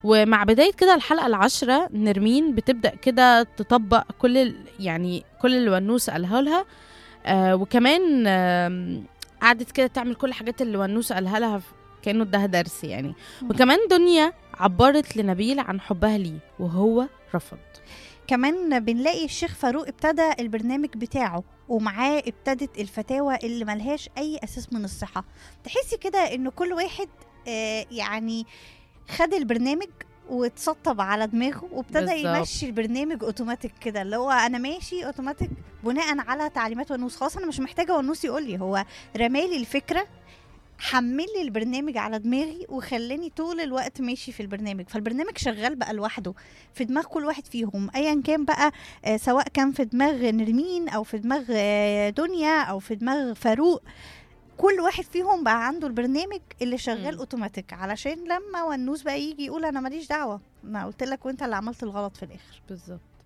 ومع بداية كده الحلقة العاشرة نرمين بتبدأ كده تطبق كل ال- يعني كل اللي ونوس قالها لها آه وكمان آم، قعدت كده تعمل كل الحاجات اللي ونوس قالها لها ف- كأنه اداها درس يعني مم. وكمان دنيا عبرت لنبيل عن حبها ليه وهو رفض كمان بنلاقي الشيخ فاروق ابتدى البرنامج بتاعه ومعاه ابتدت الفتاوى اللي ملهاش اي اساس من الصحه تحسي كده ان كل واحد آه يعني خد البرنامج واتسطب على دماغه وابتدى بالظبط. يمشي البرنامج اوتوماتيك كده اللي هو انا ماشي اوتوماتيك بناء على تعليمات ونوس خلاص انا مش محتاجه ونوس يقول لي هو رمالي الفكره حمل لي البرنامج على دماغي وخلاني طول الوقت ماشي في البرنامج فالبرنامج شغال بقى لوحده في دماغ كل واحد فيهم ايا كان بقى آه، سواء كان في دماغ نرمين او في دماغ آه، دنيا او في دماغ فاروق كل واحد فيهم بقى عنده البرنامج اللي شغال مم. اوتوماتيك علشان لما ونوس بقى يجي يقول انا ماليش دعوه ما قلت لك وانت اللي عملت الغلط في الاخر بالظبط